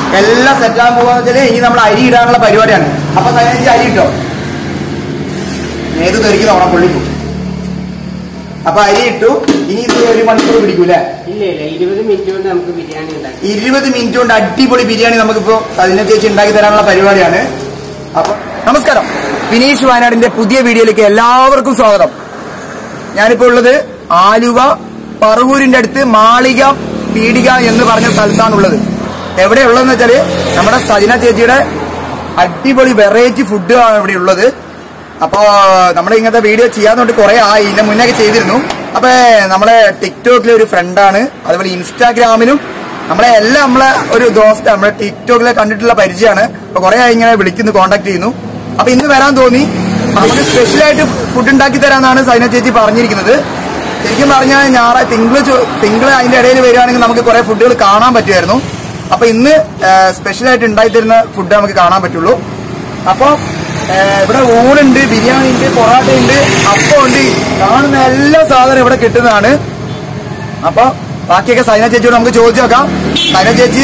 എല്ലാം സെറ്റ് ആകാൻ പോകാന്ന് വെച്ചാല് ഇനി നമ്മൾ അരി ഇടാനുള്ള പരിപാടിയാണ് അപ്പൊ സൈനജി അരി ഇട്ടോ ഏത് തെറിക്കുന്ന ഓണം പൊള്ളിക്കും അപ്പൊ അരി ഇട്ടു ഇനി ഇത് ഒരു മണിക്കൂർ പിടിക്കൂലേ ഇല്ല ഇല്ല ഇരുപത് മിനിറ്റ് കൊണ്ട് നമുക്ക് ബിരിയാണി ഉണ്ടാക്കാം ഇരുപത് മിനിറ്റ് കൊണ്ട് അടിപൊളി ബിരിയാണി നമുക്കിപ്പോ സജിന ചേച്ചി ഉണ്ടാക്കി തരാനുള്ള പരിപാടിയാണ് അപ്പൊ നമസ്കാരം വിനീഷ് വയനാടിന്റെ പുതിയ വീഡിയോയിലേക്ക് എല്ലാവർക്കും സ്വാഗതം ഞാനിപ്പോ ഉള്ളത് ആലുവ പറവൂരിന്റെ അടുത്ത് മാളിക പീടിക എന്ന് പറഞ്ഞ സ്ഥലത്താണുള്ളത് എവിടെയുള്ളതെന്ന് വെച്ചാല് നമ്മുടെ സജിന ചേച്ചിയുടെ അടിപൊളി വെറൈറ്റി ഫുഡാണ് ഇവിടെ ഉള്ളത് അപ്പോ നമ്മൾ ഇങ്ങനത്തെ വീഡിയോ ചെയ്യാന്നുകൊണ്ട് കുറെ ആയി ഇതിന്റെ മുന്നേ ചെയ്തിരുന്നു അപ്പൊ നമ്മളെ ടിക്ടോക്കിലെ ഒരു ഫ്രണ്ടാണ് അതുപോലെ ഇൻസ്റ്റാഗ്രാമിലും നമ്മളെ എല്ലാം നമ്മളെ ഒരു ദോസ്ത നമ്മളെ ടിക്ടോക്കിലെ കണ്ടിട്ടുള്ള പരിചയമാണ് അപ്പൊ കുറെ ആയി ഇങ്ങനെ വിളിക്കുന്നു കോണ്ടാക്ട് ചെയ്യുന്നു അപ്പൊ ഇന്ന് വരാൻ തോന്നി നമുക്ക് സ്പെഷ്യലായിട്ട് ഫുഡ് ഉണ്ടാക്കി തരാന്നാണ് സൈന ചേച്ചി പറഞ്ഞിരിക്കുന്നത് ശരിക്കും പറഞ്ഞാൽ ഞായറാഴ്ച തിങ്കള് ചൊ- തിങ്കള് അതിന്റെ ഇടയിൽ വരികയാണെങ്കിൽ നമുക്ക് കുറെ ഫുഡുകൾ കാണാൻ പറ്റുമായിരുന്നു അപ്പൊ ഇന്ന് സ്പെഷ്യലായിട്ട് ഉണ്ടാക്കി തരുന്ന ഫുഡ് നമുക്ക് കാണാൻ പറ്റുള്ളൂ അപ്പൊ ഇവിടെ ഊണുണ്ട് ബിരിയാണി ഉണ്ട് പൊറാട്ട ഉണ്ട് അപ്പം ഉണ്ട് കാണുന്ന എല്ലാ സാധനവും ഇവിടെ കിട്ടുന്നതാണ് അപ്പൊ ബാക്കിയൊക്കെ സൈന ചേച്ചിയോട് നമുക്ക് ചോദിച്ചു നോക്കാം സൈന ചേച്ചി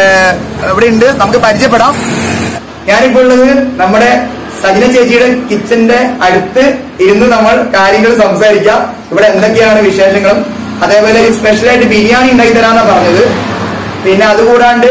ഇവിടെ ഉണ്ട് നമുക്ക് പരിചയപ്പെടാം ഞാനിപ്പോ ഉള്ളത് നമ്മുടെ സജിന ചേച്ചിയുടെ കിച്ചന്റെ അടുത്ത് ഇരുന്ന് നമ്മൾ കാര്യങ്ങൾ സംസാരിക്കാം ഇവിടെ എന്തൊക്കെയാണ് വിശേഷങ്ങളും അതേപോലെ സ്പെഷ്യലായിട്ട് ബിരിയാണി ഉണ്ടാക്കി തരാന്നാ പറഞ്ഞത് പിന്നെ അതുകൂടാണ്ട്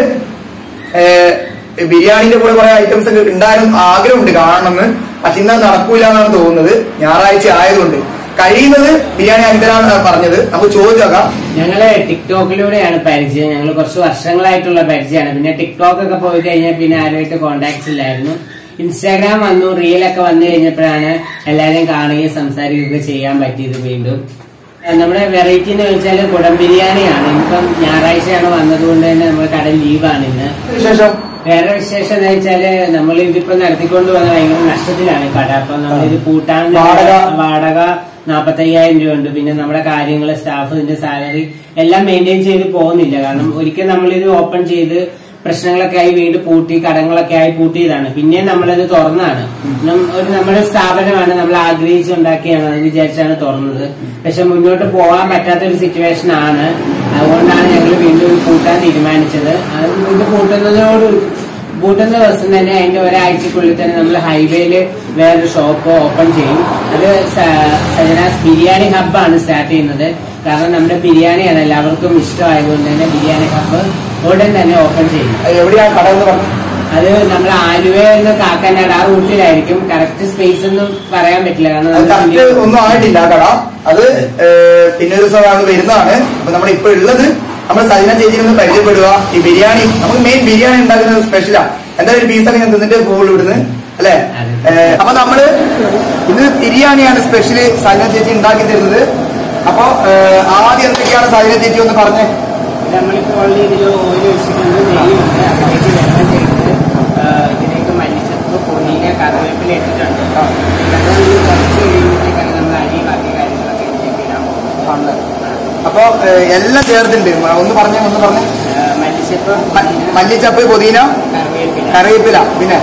ഏഹ്, ബിരിയാണിന്റെ കൂടെ കുറെ ഐറ്റംസ് ഒക്കെ ഉണ്ടായിരുന്നു ആഗ്രഹമുണ്ട് കാണണമെന്ന് പക്ഷെ ഇന്നത് നടക്കൂല എന്നാണ് തോന്നുന്നത് ഞായറാഴ്ച ആയതുകൊണ്ട് കഴിയുന്നത് ബിരിയാണി ആക്കി തരാന്നാണ് പറഞ്ഞത് നമുക്ക് ചോദിച്ചു നോക്കാം ഞങ്ങള് ടിക്ടോക്കിലൂടെയാണ് പരിചയം ഞങ്ങൾ കുറച്ച് വർഷങ്ങളായിട്ടുള്ള പരിചയമാണ് പിന്നെ ടിക്ടോക്ക് ഒക്കെ പോയി കഴിഞ്ഞാൽ പിന്നെ ആരുമായിട്ട് കോണ്ടാക്ട്സ് ഇല്ലായിരുന്നു ഇൻസ്റ്റാഗ്രാം വന്നു റീലൊക്കെ വന്നു കഴിഞ്ഞപ്പോഴാണ് എല്ലാവരും കാണുകയും സംസാരിക്കുകയൊക്കെ ചെയ്യാൻ പറ്റിയത് വീണ്ടും ഏഹ് നമ്മുടെ വെറൈറ്റി എന്ന് വെച്ചാൽ കുടം ബിരിയാണിയാണ് ഇപ്പം ഞായറാഴ്ചയാണ് വന്നതുകൊണ്ട് തന്നെ നമ്മുടെ കട ലീവാണ് ഇന്ന് വിശേഷം വേറെ വിശേഷം എന്ന് വെച്ചാല് നമ്മൾ ഇതിപ്പോ നടത്തിക്കൊണ്ട് വന്ന ഭയങ്കര നഷ്ടത്തിലാണ് കട അപ്പൊ നമ്മളിത് കൂട്ടാൻ വാടക? വാടക നാപ്പത്തയ്യായിരം രൂപ ഉണ്ട് പിന്നെ നമ്മുടെ കാര്യങ്ങൾ സ്റ്റാഫിന്റെ സാലറി എല്ലാം മെയിൻറ്റെയിൻ ചെയ്ത് പോകുന്നില്ല കാരണം ഒരിക്കൽ നമ്മളിത് ഓപ്പൺ ചെയ്ത് പ്രശ്നങ്ങളൊക്കെ ആയി വീണ്ടും പൂട്ടി കടങ്ങളൊക്കെ ആയി പൂട്ടിയതാണ് പിന്നെ നമ്മളത് തുറന്നാണ് നം- ഒരു നമ്മുടെ സ്ഥാപനമാണ് നമ്മൾ ആഗ്രഹിച്ചുണ്ടാക്കിയാണ് അത് വിചാരിച്ചാണ് തുറന്നത് പക്ഷെ മുന്നോട്ട് പോകാൻ പറ്റാത്ത ഒരു സിറ്റുവേഷൻ ആണ് അതുകൊണ്ടാണ് ഞങ്ങൾ വീണ്ടും ഇത് പൂട്ടാൻ തീരുമാനിച്ചത് അത് ഇത് പൂട്ടുന്നതോട് പൂട്ടുന്ന ദിവസം തന്നെ അതിന്റെ ഒരാഴ്ചക്കുള്ളിൽ തന്നെ നമ്മൾ ഹൈവേയില് വേറൊരു ഷോപ്പ് ഓപ്പൺ ചെയ്യും അത് സ- സജനാസ് ബിരിയാണി ഹബ്ബാണ് സ്റ്റാർട്ട് ചെയ്യുന്നത് കാരണം നമ്മുടെ ബിരിയാണിയാണ് എല്ലാവർക്കും ഇഷ്ടമായതുകൊണ്ട് തന്നെ ബിരിയാണി ഹബ്ബ് ഉടൻ തന്നെ ഓപ്പൺ ചെയ്യും എവിടെയാണ് കട എന്ന് പറഞ്ഞു അത് നമ്മൾ ആലുവയിൽ നിന്ന് കാക്കനാട് ആ റൂട്ടിലായിരിക്കും കറക്റ്റ് സ്പേസ് ഒന്നും പറയാൻ പറ്റില്ല അത് കാരണം കറക്റ്റ് അത് ഒന്നും ആയിട്ടില്ല ആ കട അത് ഏഹ്, പിന്നെ ഒരു ദിവസം അത് വരുന്നതാണ് അപ്പൊ നമ്മൾ ഇപ്പൊ ഉള്ളത് നമ്മൾ സജിന ചേച്ചി ഒന്ന് പരിചയപ്പെടുക ഈ ബിരിയാണി നമുക്ക് മെയിൻ ബിരിയാണി ഉണ്ടാക്കുന്നത് സ്പെഷ്യലാ എന്തായാലും ഒരു പീസൊക്കെ ഞാൻ തിന്നിട്ട് പോകുള്ളൂ ഇവിടുന്ന് അല്ലെ അതെ. അപ്പൊ നമ്മള് ഇന്ന് ബിരിയാണിയാണ് സ്പെഷ്യല് സജിന ചേച്ചി ഉണ്ടാക്കി തരുന്നത് അപ്പൊ ഏഹ്, ആദ്യം എന്തൊക്കെയാണ് സജിന ചേച്ചി ഒന്ന് പറഞ്ഞേ നമ്മളിപ്പോൾ ഓൾറെഡി ഇതിൽ ഓയിൽ ഒഴിച്ചിട്ടുണ്ട് നെയ്യുണ്ട് അതിലേക്ക് വെള്ളം ചേർത്ത് ആ, ഇതിലേക്ക് മല്ലിച്ചപ്പ് പൊടിയില കറിവേപ്പില ഇട്ടിട്ടുണ്ട് അത് ഒരു കുറച്ച് കഴിയുമ്പോഴത്തേക്കാണ് നമ്മൾ അരി ബാക്കി കാര്യങ്ങളൊക്കെ ഇതിലേക്ക് ഇടാൻ പോകുന്നത് അപ്പൊ ഏഹ്, എല്ലാം ചേർത്തിട്ടുണ്ട് ഒന്ന് പറഞ്ഞേ ഒന്ന് പറഞ്ഞേ ആ, മല്ലിച്ചപ്പ് മ- പൊടിയില, മല്ലിച്ചപ്പ് പുതിന കറിവേപ്പില കറിവേപ്പില പിന്നെ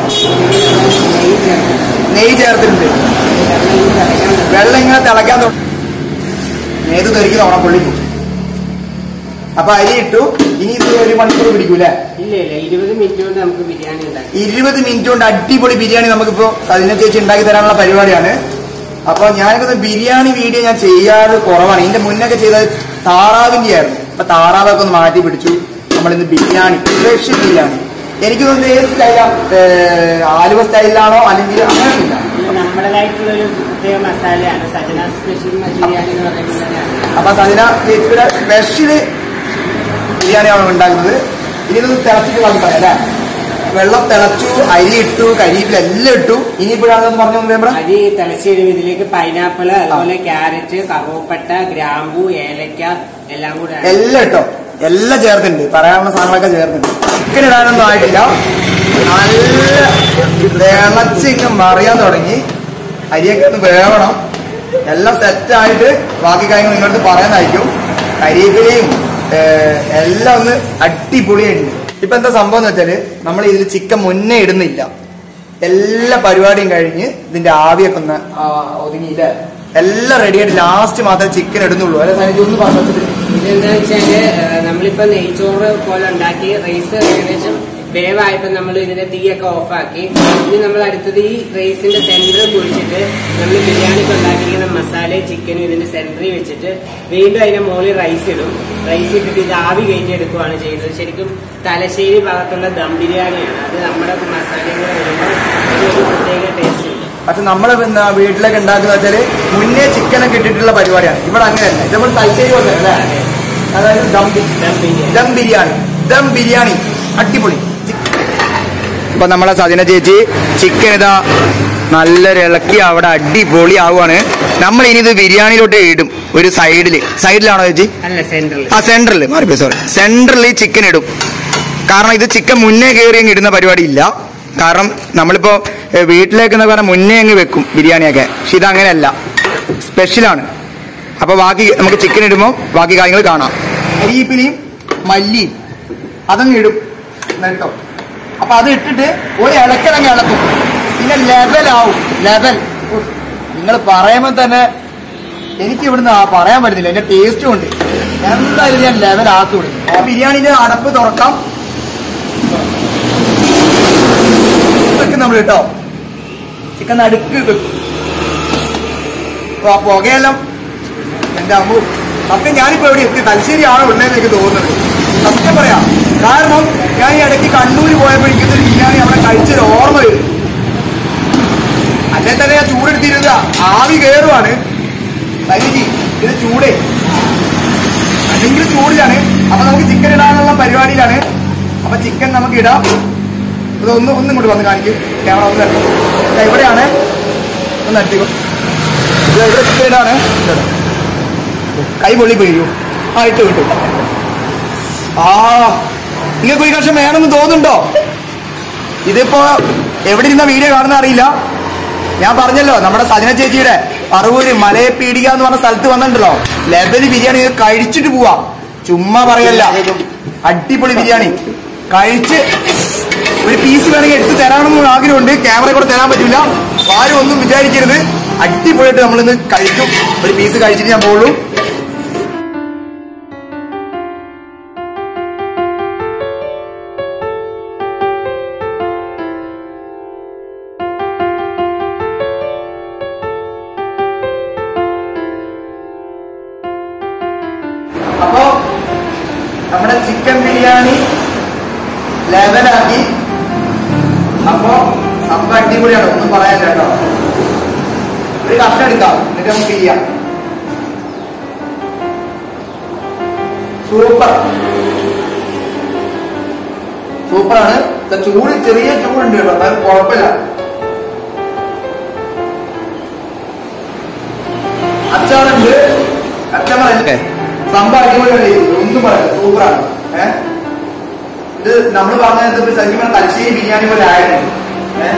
നെയ്യ് ചേർത്ത് നെയ്യ് ചേർത്തിട്ടുണ്ട് വെള്ളം ഈ തിളയ്ക്കാൻ തുടങ്ങി. വെള്ളം ഇങ്ങനെ തിളയ്ക്കാൻ തുടങ്ങി ഏത് തെറിക്കുന്ന ഓണം പൊള്ളിക്കും അപ്പൊ അരി ഇട്ടു ഇനി ഇത് ഒരു മണിക്കൂർ പിടിക്കൂലേ ഇല്ല ഇല്ല ഇരുപത് മിനിറ്റ് കൊണ്ട് നമുക്ക് ബിരിയാണി ഉണ്ടാക്കാം ഇരുപത് മിനിറ്റ് കൊണ്ട് അടിപൊളി ബിരിയാണി നമുക്കിപ്പോ സജിന ചേച്ചി ഉണ്ടാക്കി തരാനുള്ള പരിപാടിയാണ് അപ്പൊ ഞാനൊക്കെ ബിരിയാണി വീഡിയോ ഞാൻ ചെയ്യാറ് കുറവാണ് ഇതിന്റെ മുന്നൊക്കെ ചെയ്തത് താറാവിന്റെ ആയിരുന്നു അപ്പൊ താറാവൊക്കെ ഒന്ന് മാറ്റി പിടിച്ചു നമ്മളിന്ന് ബിരിയാണി ഫ്രഷ് ബിരിയാണി എനിക്ക് തോന്നുന്നത് ഏത് സ്റ്റൈലാ ആലുവ സ്റ്റൈലിലാണോ അല്ലെങ്കിൽ അങ്ങനെയൊന്നുമില്ല ഇത് നമ്മുടേതായിട്ടുള്ള ഒരു പ്രത്യേക മസാലയാണ് സജന സ്പെഷ്യൽ ബിരിയാണി എന്ന് പറയുന്നത് തന്നെയാണ് അപ്പൊ സജിന ചേച്ചിയുടെ സ്പെഷ്യല് ബിരിയാണിയാണ് ഉണ്ടാക്കുന്നത് ഇനി ഇതൊന്ന് തിളച്ചിട്ട് ബാക്കി പറയാം അല്ലേ വെള്ളം തിളച്ചു അരി ഇട്ടു കരിയിപ്പിൽ എല്ലാം ഇട്ടു ഇനിയിപ്പോഴാണെന്ന് പറഞ്ഞു നമ്മുടെ അരി തിളച്ച് കഴിയുമ്പോൾ ഇതിലേക്ക് പൈനാപ്പിള് അതുപോലെ ക്യാരറ്റ് കറുവപ്പട്ട ഗ്രാമ്പു ഏലക്ക എല്ലാം കൂടെ ആണ്. എല്ലാം ഇട്ടോ എല്ലാം ചേർത്തിട്ടുണ്ട് പറയാനുള്ള സാധനങ്ങളൊക്കെ ചേർത്തിട്ടുണ്ട് ചിക്കൻ ഇടാനൊന്നും ആയിട്ടില്ല നല്ല തിളച്ച് ഇങ്ങനെ മറിയാൻ തുടങ്ങി അരിയൊക്കെ ഒന്ന് വേവണം എല്ലാം സെറ്റായിട്ട് ബാക്കി കാര്യങ്ങൾ നിങ്ങളടുത്ത് പറയാനായിരിക്കും കരിവേപ്പിലയും ഏഹ്, എല്ലാം ഒന്ന് അടിപൊളിയായിട്ടുണ്ട് ഇപ്പൊ എന്താ സംഭവം എന്ന് വെച്ചാല് നമ്മൾ ഇതിൽ ചിക്കൻ മുന്നേ ഇടുന്നില്ല എല്ലാ പരിപാടിയും കഴിഞ്ഞ് ഇതിന്റെ ആവിയൊക്കെ ഒന്ന് ആ, ഒതുങ്ങിയില്ലേ എല്ലാം റെഡി ആയിട്ട് ലാസ്റ്റ് മാത്രമേ ചിക്കൻ ഇടുന്നുള്ളൂ അല്ലെ സനിജി ഒന്ന് പറഞ്ഞിട്ട് ഇതെന്താ വെച്ചാല് ഏഹ്, നമ്മളിപ്പോ നെയ്ച്ചോറ് പോലെ ഉണ്ടാക്കി റൈസ് ഏകദേശം വേവായപ്പോ നമ്മൾ ഇതിന്റെ തീയൊക്കെ ഓഫാക്കി ഇനി നമ്മൾ അടുത്തത് ഈ റൈസിന്റെ സെന്റർ കുഴിച്ചിട്ട് നമ്മൾ ബിരിയാണിക്ക് ഉണ്ടാക്കിയിരിക്കുന്ന മസാലയും ചിക്കനും ഇതിന്റെ സെന്ററിൽ വെച്ചിട്ട് വീണ്ടും അതിന്റെ മുകളിൽ റൈസ് ഇടും റൈസ് ഇട്ടിട്ട് ഇത് ആവി കയറ്റി എടുക്കുകയാണ് ചെയ്യുന്നത് ശരിക്കും തലശ്ശേരി ഭാഗത്തുള്ള ദം ബിരിയാണിയാണ് അത് നമ്മുടെ മസാലയും കൂടെ വരുമ്പോൾ ഇതിനൊരു പ്രത്യേക ടേസ്റ്റ് ഉണ്ട് പക്ഷെ നമ്മള് പിന്നെ വീട്ടിലൊക്കെ ഉണ്ടാക്കുന്ന വെച്ചാല് മുന്നേ ചിക്കനൊക്കെ ഇട്ടിട്ടുള്ള പരിപാടിയാണ് ഇവിടെ അങ്ങനെയല്ല ഇത് നമ്മൾ തലശ്ശേരി പോലെ അല്ലേ അതായത് ദം ബി- ദം ബിരിയാണി ദം ബിരിയാണി ദം ബിരിയാണി അടിപൊളി ഇപ്പൊ നമ്മളെ സജന ചേച്ചി ചിക്കൻ ഇതാ നല്ലൊരു ഇളക്കി അവിടെ അടിപൊളി ആവുകയാണ് നമ്മൾ ഇനി ഇത് ബിരിയാണിയിലോട്ട് ഇടും ഒരു സൈഡില് സൈഡിലാണോ ചേച്ചി അല്ല സെന്ററിൽ ആ സെന്ററിൽ മാറിപ്പോ സോറി സെന്ററിൽ ഈ ചിക്കൻ ഇടും കാരണം ഇത് ചിക്കൻ മുന്നേ കയറി അങ്ങ് ഇടുന്ന പരിപാടി ഇല്ല കാരണം നമ്മളിപ്പോ ഏഹ്, വീട്ടിലേക്ക് എന്ന് പറഞ്ഞാൽ മുന്നേ അങ്ങ് വെക്കും ബിരിയാണിയൊക്കെ പക്ഷെ ഇത് അങ്ങനെയല്ല സ്പെഷ്യലാണ് അപ്പൊ ബാക്കി നമുക്ക് ചിക്കൻ ഇടുമ്പോൾ ബാക്കി കാര്യങ്ങൾ കാണാം അരിയിപ്പിലിയും മല്ലിയും അതങ്ങ് ഇടും കേട്ടോ അപ്പൊ അത് ഇട്ടിട്ട് ഒരു ഇളക്കിടങ്ങ് ഇളക്കും പിന്നെ ലെവലാവും ലെവൽ നിങ്ങൾ പറയുമ്പോൾ തന്നെ എനിക്ക് ഇവിടുന്ന് ആ പറയാൻ പറ്റുന്നില്ല എന്റെ ടേസ്റ്റും ഉണ്ട് എന്തായാലും ഞാൻ ലെവൽ ആക്കി വിടും ആ ബിരിയാണിന്റെ അടപ്പ് തുറക്കാം വെക്കും നമ്മൾ കേട്ടോ ചിക്കൻ അടുക്ക് വെക്കും അപ്പൊ ആ പുകയെല്ലാം എന്റെ അമ്മു സത്യം ഞാനിപ്പോ എവിടെ എത്തി തലശ്ശേരി ആണോ ഉള്ളതെന്ന് എനിക്ക് തോന്നുന്നത് സത്യം പറയാം കാരണം ഞാൻ ഈ ഇടയ്ക്ക് കണ്ണൂര് പോയപ്പോൾ എനിക്കൊരു ബിരിയാണി അവിടെ കഴിച്ചൊരു ഓർമ്മ വരും അല്ലേ തന്നെ ഞാൻ ചൂടെടുത്തിരുന്ന ആവി കയറുവാണ് സരിജി ഇത് ചൂടേ അല്ലെങ്കിൽ ചൂടിലാണ് അപ്പൊ നമുക്ക് ചിക്കൻ ഇടാനുള്ള പരിപാടിയിലാണ് അപ്പൊ ചിക്കൻ നമുക്ക് ഇടാം ഇത് ഒന്ന് ഒന്നും ഇങ്ങോട്ട് വന്ന് കാണിക്കും ക്യാമറ ഒന്ന് തട്ടും. ദാ ഇവിടെയാണ് ഒന്ന് അടിക്കോ ഇത് ഇവിടെ ചിക്കൻ ഇടാണ് ഇതാ. കൈ പൊള്ളി പോയി ആ ഇട്ടു ഇട്ടു ആ നിങ്ങൾക്ക് ഒരു കഷ്ണം വേണമെന്ന് തോന്നുന്നുണ്ടോ ഇതിപ്പോ എവിടെ ഇരുന്ന വീഡിയോ കാണുന്ന അറിയില്ല ഞാൻ പറഞ്ഞല്ലോ നമ്മുടെ സജന ചേച്ചിയുടെ പറവൂര് മലയെ പീടിക എന്ന് പറഞ്ഞ സ്ഥലത്ത് വന്നിട്ടുണ്ടല്ലോ ലെവല് ബിരിയാണി ഇത് കഴിച്ചിട്ട് പോവാ ചുമ്മാ പറയല്ല അടിപൊളി ബിരിയാണി കഴിച്ച് ഒരു പീസ് വേണമെങ്കിൽ എടുത്ത് തരാമെന്ന് ആഗ്രഹമുണ്ട് ക്യാമറ കൂടെ തരാൻ പറ്റില്ല ആരും ഒന്നും വിചാരിക്കരുത് അടിപൊളിയായിട്ട് നമ്മളിന്ന് കഴിക്കും ഒരു പീസ് കഴിച്ചിട്ട് ഞാൻ പോകുള്ളൂ അപ്പോ നമ്മുടെ ചിക്കൻ ബിരിയാണി ലെവലാക്കി അപ്പോ സംഭവം അടിപൊളിയാണ് ഒന്നും പറയാനില്ല കേട്ടോ ഒരു കഷ്ണം എടുക്കാം എന്നിട്ട് നമുക്ക് ചെയ്യാം സൂപ്പർ സൂപ്പറാണ് ഇത് ചൂട് ചെറിയ ചൂടുണ്ട് കേട്ടോ അത് കുഴപ്പമില്ല അച്ചാറുണ്ട് അച്ചാറല്ലേ സംഭവം അടിപൊളിയാണ് ഒന്നും പറയാം സൂപ്പറാണ് ഏഹ് ഇത് നമ്മൾ പറഞ്ഞത് സത്യം പറഞ്ഞ തലശ്ശേരി ബിരിയാണി പോലെ ആയിരുന്നു ഏഹ്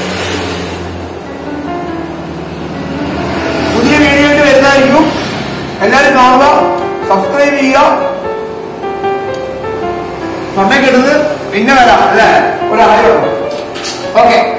പുതിയ വീഡിയോ ആയിട്ട് വരുന്നതായിരിക്കും എല്ലാവരും കാണുക സബ്സ്ക്രൈബ് ചെയ്യുക സമയം കിട്ടുന്നത് പിന്നെ വരാം അല്ലേ ഒരായിരം ഓക്കെ